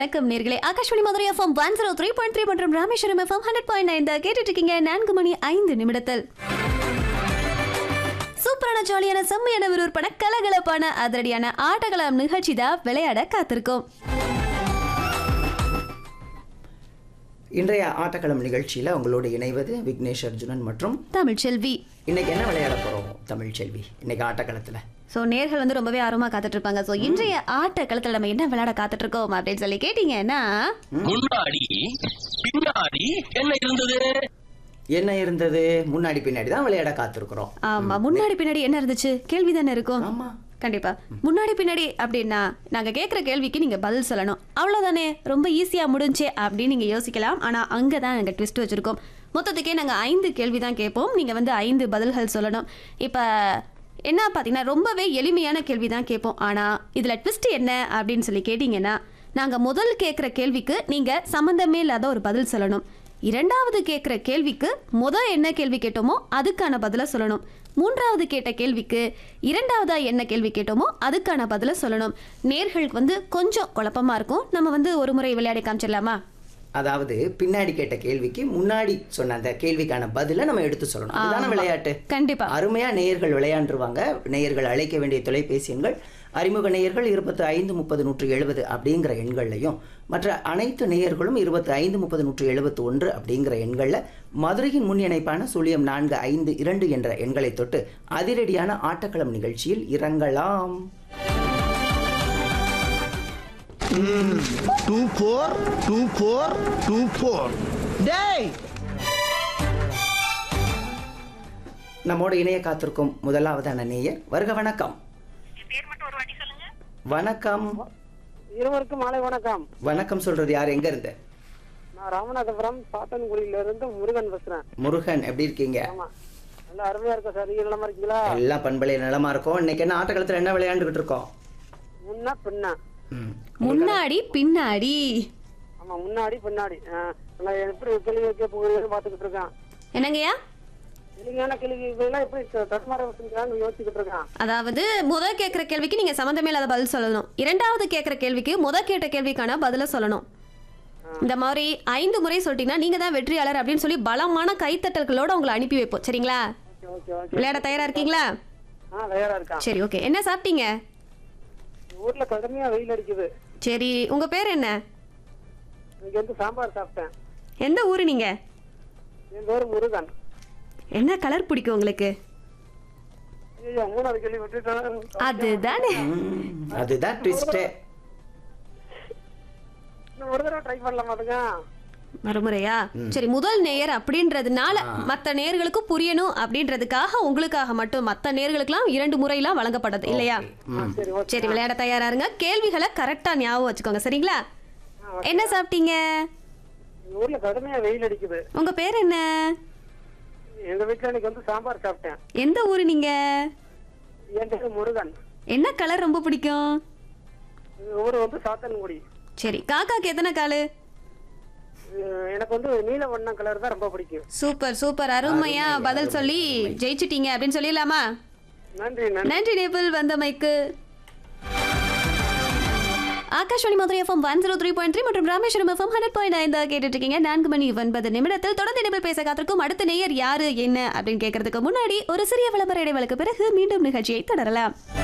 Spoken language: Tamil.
வணக்கம் நேர்களே Akashvani Madurai FM one zero three point three மற்றும் Rameswaram FM hundred point nine கேட்டுட்டு இருக்கீங்க நான்கு மணி ஐந்து நிமிடத்தில் சூப்பரான ஜாலியான செம்மையான விறுவிறுப்பான கலகலப்பான அதிரடியான ஆட்டகளம் நிகழ்ச்சி தான் விளையாட காத்திருக்கோம் இன்றைய ஆட்டக்களம் நிகழ்ச்சியில் உங்களோடு இணைவது விக்னேஷ் அர்ஜுனன் மற்றும் தமிழ்ச்செல்வி இன்னைக்கு என்ன விளையாட போகிறோம் தமிழ் செல்வி இன்னைக்கு ஆட்டக்களத்தில் ஸோ நேர்கள் வந்து ரொம்பவே ஆர்வமா காத்துட்டு இருப்பாங்க ஸோ இன்றைய ஆட்ட களத்தில் நம்ம என்ன விளையாட காத்துட்டு இருக்கோம் அப்படின்னு சொல்லி கேட்டீங்கன்னா முன்னாடி பின்னாடி என்ன இருந்தது என்ன இருந்தது முன்னாடி பின்னாடி தான் விளையாட காத்திருக்கிறோம் ஆமா முன்னாடி பின்னாடி என்ன இருந்துச்சு கேள்வி தானே இருக்கும் ஆமா கண்டிப்பா முன்னாடி பின்னாடி அப்படின்னா நாங்க கேட்குற கேள்விக்கு நீங்க பதில் சொல்லணும் அவ்வளவுதானே ரொம்ப ஈஸியா முடிஞ்சே அப்படின்னு நீங்க யோசிக்கலாம் ஆனா அங்க தான் நாங்க ட்விஸ்ட் வச்சிருக்கோம் மொத்தத்துக்கே நாங்க ஐந்து கேள்வி தான் கேட்போம் நீங்க வந்து ஐந்து பதில்கள் சொல்லணும் இப்ப என்ன பார்த்தீங்கன்னா ரொம்பவே எளிமையான கேள்வி தான் கேட்போம் ஆனா இதுல ட்விஸ்ட் என்ன அப்படின்னு சொல்லி கேட்டீங்கன்னா நாங்க முதல் கேட்குற கேள்விக்கு நீங்க சம்மந்தமே இல்லாத ஒரு பதில் சொல்லணும் இரண்டாவது கேட்குற கேள்விக்கு முத என்ன கேள்வி கேட்டோமோ அதுக்கான பதிலை சொல்லணும் மூன்றாவது கேட்ட கேள்விக்கு இரண்டாவதா என்ன கேள்வி கேட்டோமோ அதுக்கான பதிலை சொல்லணும் நேர்களுக்கு வந்து கொஞ்சம் குழப்பமா இருக்கும் நம்ம வந்து ஒரு முறை விளையாடி காமிச்சிடலாமா அதாவது பின்னாடி கேட்ட கேள்விக்கு முன்னாடி சொன்ன அந்த கேள்விக்கான பதிலை நம்ம எடுத்து சொல்லணும் அதுதானே விளையாட்டு கண்டிப்பா அருமையா நேயர்கள் விளையாண்டுருவாங்க நேயர்கள் அழைக்க வேண்டிய தொலைபேசி எண்கள் அறிமுக நேயர்கள் இருபத்து ஐந்து முப்பது நூற்று எழுபது அப்படிங்கிற எண்கள்லையும் மற்ற அனைத்து நேயர்களும் இருபத்து ஐந்து முப்பது நூற்று எழுபத்து ஒன்று அப்படிங்கிற எண்களில் மதுரையின் முன் இணைப்பான சுழியம் நான்கு ஐந்து இரண்டு என்ற எண்களை தொட்டு அதிரடியான ஆட்டக்களம் நிகழ்ச்சியில் இறங்கலாம் two four two four two four டேய் நம்மோடு இணைய காத்திருக்கும் முதலாவதான நேயர் வருக வணக்கம் வணக்கம் இருவருக்கும் மாலை வணக்கம் வணக்கம் சொல்றது யார் எங்க இருந்து நான் ராமநாதபுரம் சாத்தன்குடியில இருந்து முருகன் பேசுறேன் முருகன் எப்படி இருக்கீங்க ஆமா நல்லா அருமையா இருக்கும் சார் நீங்க நலமா இருக்கீங்களா எல்லா பண்பலை நலமா இருக்கும் இன்னைக்கு என்ன ஆட்டக்காலத்துல என்ன விளையாண்டுகிட்டு இருக்கோம் முன்ன பின்ன ம். முன்னாடி பின்னாடி ஆமா முன்னாடி பின்னாடி ஆ, நான் எப்படி கேள்வி வைக்க போகிறேன்னு பாத்துக்கிட்டு இருக்கேன் என்னங்கய்யா எளிமையான கேள்வி இதெல்லாம் எப்படி தடுமாற வச்சுக்கிறான்னு யோசிச்சுக்கிட்டு இருக்கேன் அதாவது முத கேட்குற கேள்விக்கு நீங்க சம்மந்தமே இல்லாத பதில் சொல்லணும் இரண்டாவது கேட்குற கேள்விக்கு முத கேட்ட கேள்விக்கான பதிலை சொல்லணும் இந்த மாதிரி ஐந்து முறை சொல்லிட்டீங்கன்னா நீங்க தான் வெற்றியாளர் அப்படின்னு சொல்லி பலமான கைத்தட்டல்களோட உங்களை அனுப்பி வைப்போம் சரிங்களா ஓகே ஓகே ஓகே விளையாட தயாரா இருக்கீங்களா ஆ தயாரா இருக்கான் சரி ஓகே என்ன சாப்பிட்டீங்க ஊர்ல கடுமையா வெயில் அடிக்குது சரி உங்க பேர் என்ன இன்னைக்கு வந்து சாம்பார் சாப்பிட்டேன் எந்த ஊரு நீங்க என் பேரு முருகன் என்ன கலர் பிடிக்கும் உங்களுக்கு ஐயோ மூணாவது கேள்வி விட்டுட்டேன் அதுதானே ம், அதுதான் ட்விஸ்டே இன்னும் ஒரு தடவை ட்ரை பண்ணலாம் பாத்துங்க மறுமுறையா சரி முதல் நேயர் அப்படின்றதுனால மத்த நேயர்களுக்கு புரியணும் அப்படின்றதுக்காக உங்களுக்காக மட்டும் மத்த நேயர்களுக்கெல்லாம் இரண்டு முறையெல்லாம் வழங்கப்படுது இல்லையா சரி ஓகே சரி விளையாட தயாரா இருங்க கேள்விகளை கரெக்டா ஞாபகம் வச்சுக்கோங்க சரிங்களா என்ன சாப்பிட்டீங்க எங்க ஊர்ல கடுமையா வெயில் அடிக்குது உங்க பேர் என்ன எங்க வீட்டுல இன்னைக்கு வந்து சாம்பார் சாப்பிட்டேன் எந்த ஊரு நீங்க என் பேரு முருகன் என்ன கலர் ரொம்ப பிடிக்கும் எங்க ஊரு வந்து சாத்தன்குடி சரி காக்காக்கு எத்தனை காலு அஹ் எனக்கு வந்து நீல வண்ணம் கலர் தான் ரொம்ப பிடிக்கும் சூப்பர் சூப்பர் அருமையா பதில் சொல்லி ஜெயிச்சிட்டீங்க அப்படின்னு சொல்லிடலாமா நன்றி நன்றி நன்றி நேபிள் வந்தமைக்கு Akashvani Madurai FM one zero three point three மற்றும் ராமேஸ்வரம் எஃப்எம் ஹண்ட்ரட் பாயிண்ட் ஐந்து கேட்டுட்டு இருக்கீங்க நான்கு மணி ஒன்பது நிமிடத்தில் தொடர்ந்து நேபிள் பேச காத்திருக்கும் அடுத்த நேயர் யாரு என்ன அப்படின்னு கேட்கறதுக்கு முன்னாடி ஒரு சிறிய விளம்பர இடைவெளிக்கு பிறகு மீண்டும் நிகழ்ச்சியை தொடரலாம்